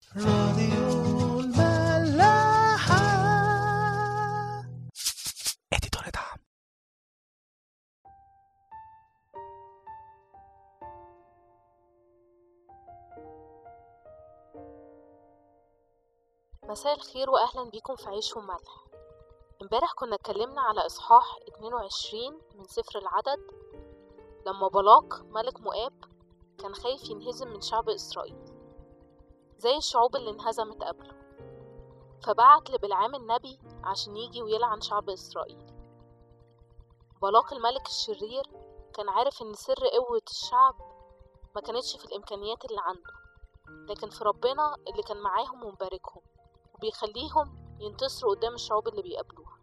راديو الملاحة اديتور دعم مساء الخير واهلا بيكم في عيش وملح امبارح كنا اتكلمنا على اصحاح 22 من سفر العدد لما بلاق ملك مؤاب كان خايف ينهزم من شعب اسرائيل زي الشعوب اللي انهزمت قبله فبعت لبلعام النبي عشان يجي ويلعن شعب اسرائيل بلاق الملك الشرير كان عارف ان سر قوة الشعب ما كانتش في الامكانيات اللي عنده لكن في ربنا اللي كان معاهم ومباركهم وبيخليهم ينتصروا قدام الشعوب اللي بيقابلوها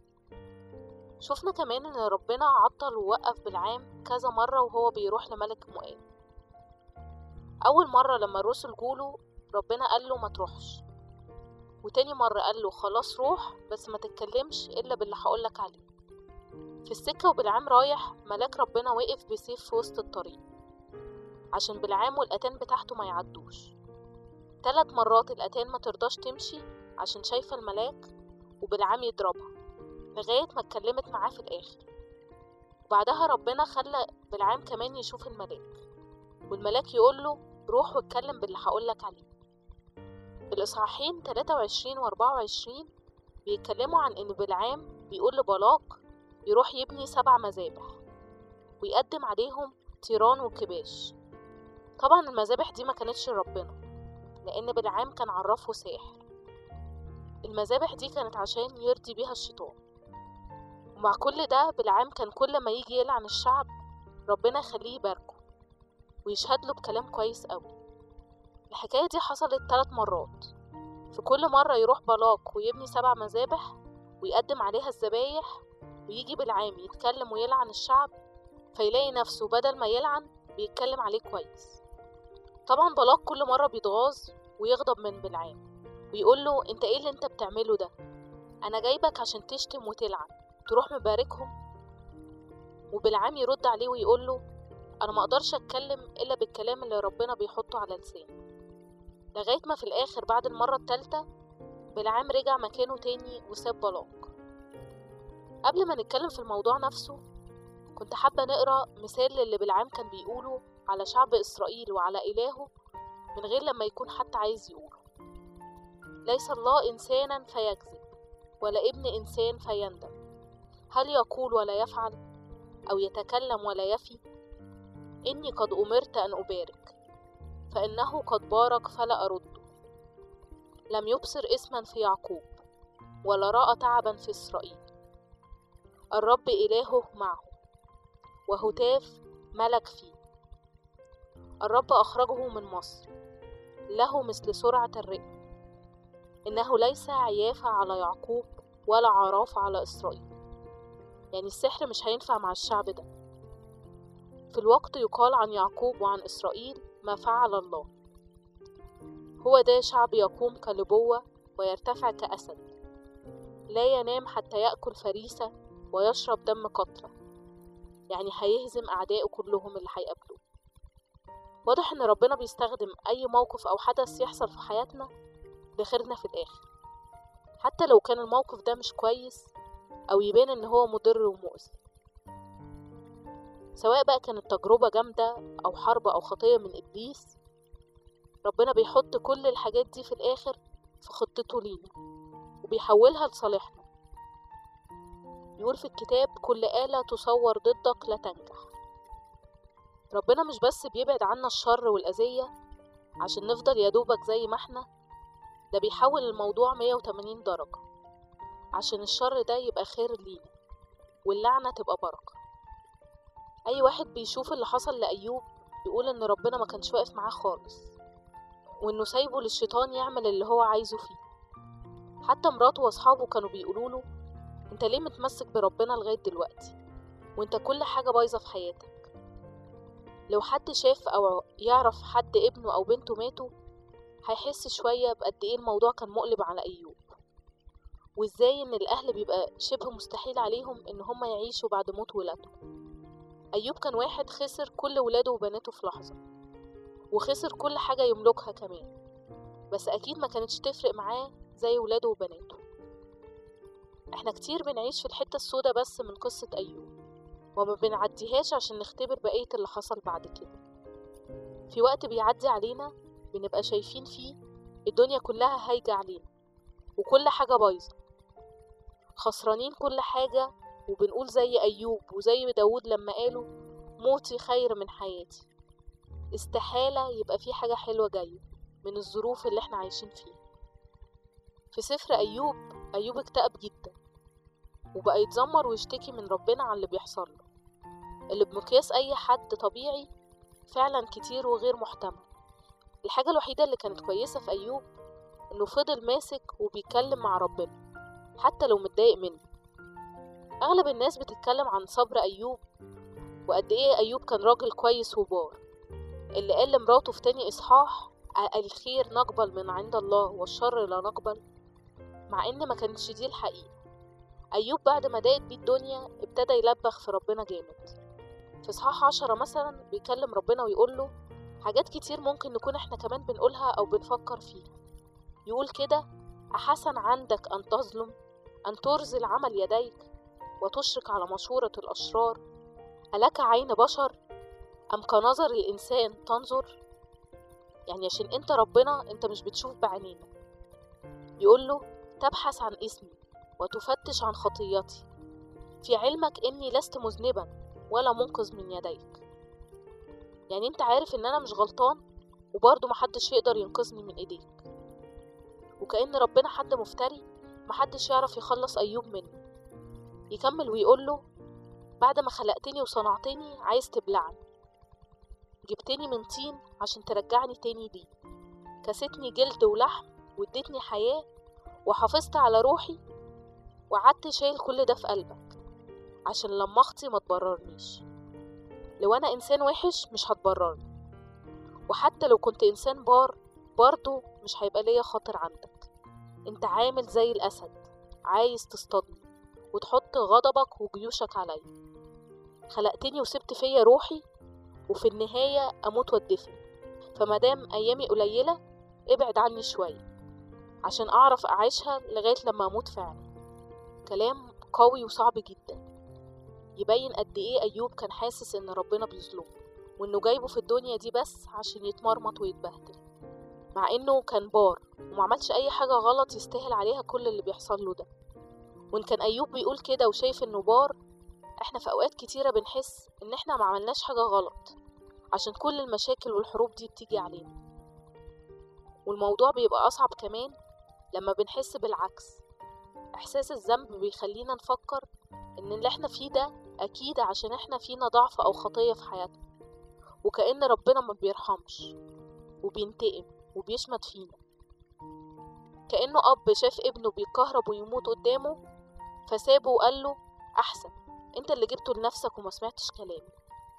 شفنا كمان ان ربنا عطل ووقف بالعام كذا مرة وهو بيروح لملك مؤاب اول مرة لما الرسل جوله ربنا قال له ما تروحش وتاني مرة قال له خلاص روح بس ما تتكلمش الا باللي هقولك عليه في السكة وبالعام رايح ملاك ربنا وقف بسيف في وسط الطريق عشان بالعام والأتان بتاعته ما يعدوش تلات مرات الأتان ما ترضاش تمشي عشان شايفة الملاك وبالعام يضربها لغاية ما اتكلمت معاه في الآخر وبعدها ربنا خلى بالعام كمان يشوف الملاك والملاك يقوله روح واتكلم باللي هقولك عليه الإصحاحين 23 و 24 بيتكلموا عن إن بالعام بيقول لبلاق يروح يبني سبع مذابح ويقدم عليهم تيران وكباش طبعا المذابح دي ما كانتش ربنا لأن بالعام كان عرفه ساحر المذابح دي كانت عشان يرضي بيها الشيطان ومع كل ده بالعام كان كل ما يجي يلعن الشعب ربنا يخليه يباركه ويشهد له بكلام كويس قوي الحكاية دي حصلت ثلاث مرات في كل مرة يروح بلاق ويبني سبع مذابح ويقدم عليها الذبايح ويجي بالعام يتكلم ويلعن الشعب فيلاقي نفسه بدل ما يلعن بيتكلم عليه كويس طبعا بلاق كل مرة بيتغاظ ويغضب من بالعام ويقول له انت ايه اللي انت بتعمله ده انا جايبك عشان تشتم وتلعن تروح مباركهم وبالعام يرد عليه ويقول له انا ما اقدرش اتكلم الا بالكلام اللي ربنا بيحطه على لساني لغايه ما في الاخر بعد المره التالتة بالعام رجع مكانه تاني وساب بلاق قبل ما نتكلم في الموضوع نفسه كنت حابة نقرا مثال اللي بالعام كان بيقوله على شعب إسرائيل وعلى إلهه من غير لما يكون حتى عايز يقوله ليس الله إنسانا فيكذب ولا ابن إنسان فيندم هل يقول ولا يفعل أو يتكلم ولا يفي إني قد أمرت أن أبارك فإنه قد بارك فلا أرده لم يبصر اسما في يعقوب ولا رأى تعبا في إسرائيل الرب إلهه معه وهتاف ملك فيه الرب أخرجه من مصر له مثل سرعة الرئة إنه ليس عيافة على يعقوب ولا عرافة على إسرائيل يعني السحر مش هينفع مع الشعب ده في الوقت يقال عن يعقوب وعن إسرائيل ما فعل الله هو ده شعب يقوم كلبوة ويرتفع كأسد لا ينام حتى يأكل فريسة ويشرب دم قطرة يعني هيهزم أعدائه كلهم اللي هيقابلوه واضح إن ربنا بيستخدم أي موقف أو حدث يحصل في حياتنا لخيرنا في الآخر حتى لو كان الموقف ده مش كويس أو يبان إن هو مضر ومؤذي سواء بقى كانت تجربة جامدة أو حرب أو خطية من إبليس ربنا بيحط كل الحاجات دي في الآخر في خطته لينا وبيحولها لصالحنا يقول في الكتاب كل آلة تصور ضدك لا تنجح ربنا مش بس بيبعد عنا الشر والأذية عشان نفضل يدوبك زي ما احنا ده بيحول الموضوع 180 درجة عشان الشر ده يبقى خير لينا واللعنة تبقى بركة أي واحد بيشوف اللي حصل لأيوب بيقول إن ربنا ما كانش واقف معاه خالص وإنه سايبه للشيطان يعمل اللي هو عايزه فيه حتى مراته وأصحابه كانوا بيقولوله انت ليه متمسك بربنا لغاية دلوقتي وانت كل حاجة بايظة في حياتك لو حد شاف أو يعرف حد ابنه أو بنته ماتوا هيحس شوية بقد ايه الموضوع كان مقلب على أيوب وازاي ان الأهل بيبقى شبه مستحيل عليهم ان هم يعيشوا بعد موت ولادهم أيوب كان واحد خسر كل ولاده وبناته في لحظة وخسر كل حاجة يملكها كمان بس أكيد ما كانتش تفرق معاه زي ولاده وبناته احنا كتير بنعيش في الحتة السوداء بس من قصة أيوب وما بنعديهاش عشان نختبر بقية اللي حصل بعد كده في وقت بيعدي علينا بنبقى شايفين فيه الدنيا كلها هايجة علينا وكل حاجة بايظة خسرانين كل حاجة وبنقول زي أيوب وزي داود لما قالوا موتي خير من حياتي استحالة يبقى في حاجة حلوة جاية من الظروف اللي احنا عايشين فيها في سفر أيوب أيوب اكتئب جدا وبقى يتذمر ويشتكي من ربنا على اللي بيحصل له اللي بمقياس أي حد طبيعي فعلا كتير وغير محتمل الحاجة الوحيدة اللي كانت كويسة في أيوب إنه فضل ماسك وبيتكلم مع ربنا حتى لو متضايق منه أغلب الناس بتتكلم عن صبر أيوب وقد إيه أيوب كان راجل كويس وبار اللي قال لمراته في تاني إصحاح الخير نقبل من عند الله والشر لا نقبل مع إن ما كانتش دي الحقيقة أيوب بعد ما ضاقت بيه الدنيا ابتدى يلبخ في ربنا جامد في إصحاح عشرة مثلا بيكلم ربنا ويقول له حاجات كتير ممكن نكون احنا كمان بنقولها أو بنفكر فيها يقول كده أحسن عندك أن تظلم أن ترزل عمل يديك وتشرك على مشورة الأشرار ألك عين بشر أم كنظر الإنسان تنظر يعني عشان أنت ربنا أنت مش بتشوف بعينينا يقول له تبحث عن اسمي وتفتش عن خطيتي في علمك إني لست مذنبا ولا منقذ من يديك يعني أنت عارف إن أنا مش غلطان وبرضه محدش يقدر ينقذني من إيديك وكأن ربنا حد مفتري محدش يعرف يخلص أيوب منه يكمل ويقول له بعد ما خلقتني وصنعتني عايز تبلعني جبتني من طين عشان ترجعني تاني ليه كستني جلد ولحم واديتني حياة وحافظت على روحي وقعدت شايل كل ده في قلبك عشان لما اخطي ما تبررنيش لو انا انسان وحش مش هتبررني وحتى لو كنت انسان بار برضه مش هيبقى ليا خاطر عندك انت عامل زي الاسد عايز تصطادني وتحط غضبك وجيوشك عليا خلقتني وسبت فيا روحي وفي النهاية أموت واتدفن فمادام أيامي قليلة ابعد عني شوية عشان أعرف أعيشها لغاية لما أموت فعلا كلام قوي وصعب جدا يبين قد إيه أيوب كان حاسس إن ربنا بيظلمه وإنه جايبه في الدنيا دي بس عشان يتمرمط ويتبهدل مع إنه كان بار ومعملش أي حاجة غلط يستاهل عليها كل اللي بيحصل له ده وإن كان أيوب بيقول كده وشايف إنه بار إحنا في أوقات كتيرة بنحس إن إحنا ما عملناش حاجة غلط عشان كل المشاكل والحروب دي بتيجي علينا والموضوع بيبقى أصعب كمان لما بنحس بالعكس إحساس الذنب بيخلينا نفكر إن اللي إحنا فيه ده أكيد عشان إحنا فينا ضعف أو خطية في حياتنا وكأن ربنا ما بيرحمش وبينتقم وبيشمت فينا كأنه أب شاف ابنه بيتكهرب ويموت قدامه فسابه وقال له أحسن أنت اللي جبته لنفسك وما سمعتش كلامي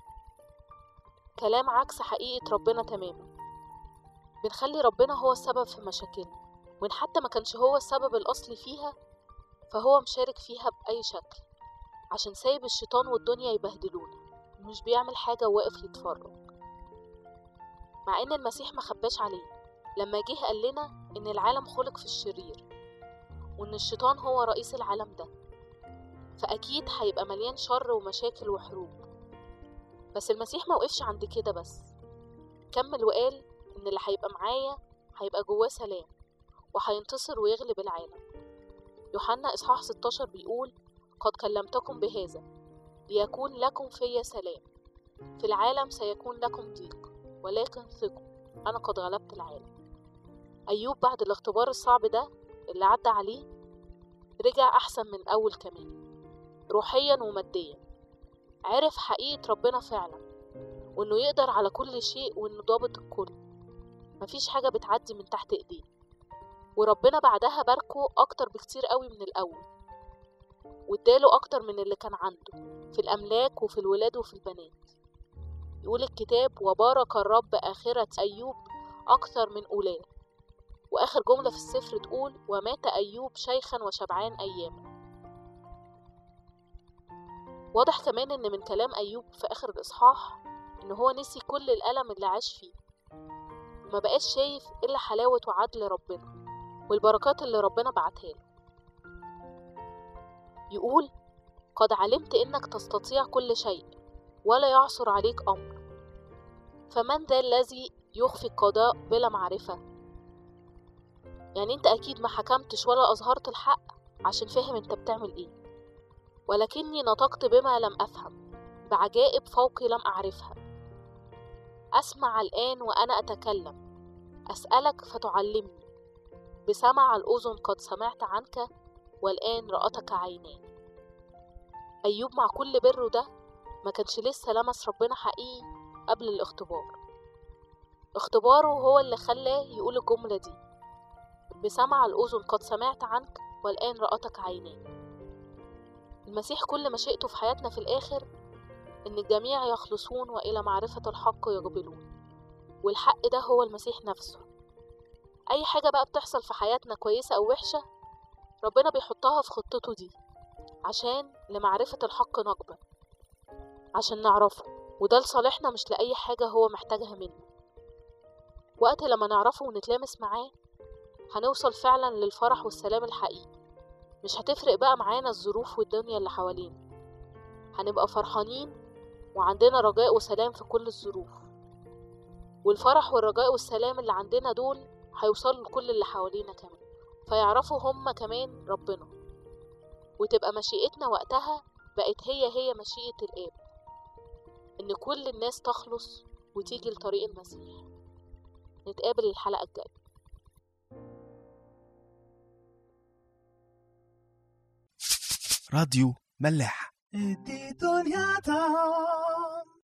كلام عكس حقيقة ربنا تماما بنخلي ربنا هو السبب في مشاكلنا وإن حتى ما كانش هو السبب الأصلي فيها فهو مشارك فيها بأي شكل عشان سايب الشيطان والدنيا يبهدلونا ومش بيعمل حاجة وواقف يتفرج مع إن المسيح ما خباش علينا لما جه قال لنا إن العالم خلق في الشرير وإن الشيطان هو رئيس العالم ده فأكيد هيبقى مليان شر ومشاكل وحروب بس المسيح ما وقفش عند كده بس كمل وقال إن اللي هيبقى معايا هيبقى جواه سلام وهينتصر ويغلب العالم يوحنا إصحاح 16 بيقول قد كلمتكم بهذا ليكون لكم في سلام في العالم سيكون لكم ضيق ولكن ثقوا أنا قد غلبت العالم أيوب بعد الاختبار الصعب ده اللي عدى عليه رجع أحسن من أول كمان روحيا وماديا عرف حقيقة ربنا فعلا وإنه يقدر على كل شيء وإنه ضابط الكل مفيش حاجة بتعدي من تحت إيديه وربنا بعدها باركه أكتر بكتير قوي من الأول واداله أكتر من اللي كان عنده في الأملاك وفي الولاد وفي البنات يقول الكتاب وبارك الرب آخرة أيوب أكثر من أولاه وآخر جملة في السفر تقول ومات أيوب شيخا وشبعان أياما واضح كمان إن من كلام أيوب في آخر الإصحاح إن هو نسي كل الألم اللي عاش فيه ما بقاش شايف إلا حلاوة وعدل ربنا والبركات اللي ربنا بعتها له يقول قد علمت إنك تستطيع كل شيء ولا يعثر عليك أمر فمن ذا الذي يخفي القضاء بلا معرفة يعني انت أكيد ما حكمتش ولا أظهرت الحق عشان فاهم انت بتعمل ايه ولكني نطقت بما لم أفهم بعجائب فوقي لم أعرفها أسمع الآن وأنا أتكلم أسألك فتعلمني بسمع الأذن قد سمعت عنك والآن رأتك عينان أيوب مع كل بره ده ما كانش لسه لمس ربنا حقيقي قبل الاختبار اختباره هو اللي خلاه يقول الجملة دي بسمع الأذن قد سمعت عنك والآن رأتك عينان المسيح كل مشيئته في حياتنا في الآخر إن الجميع يخلصون وإلى معرفة الحق يقبلون والحق ده هو المسيح نفسه أي حاجة بقى بتحصل في حياتنا كويسة أو وحشة ربنا بيحطها في خطته دي عشان لمعرفة الحق نقبل عشان نعرفه وده لصالحنا مش لأي حاجة هو محتاجها منا وقت لما نعرفه ونتلامس معاه هنوصل فعلا للفرح والسلام الحقيقي مش هتفرق بقى معانا الظروف والدنيا اللي حوالينا هنبقى فرحانين وعندنا رجاء وسلام في كل الظروف والفرح والرجاء والسلام اللي عندنا دول هيوصلوا لكل اللي حوالينا كمان فيعرفوا هما كمان ربنا وتبقى مشيئتنا وقتها بقت هي هي مشيئة الآب إن كل الناس تخلص وتيجي لطريق المسيح نتقابل الحلقة الجاية راديو ملاح دي دنيا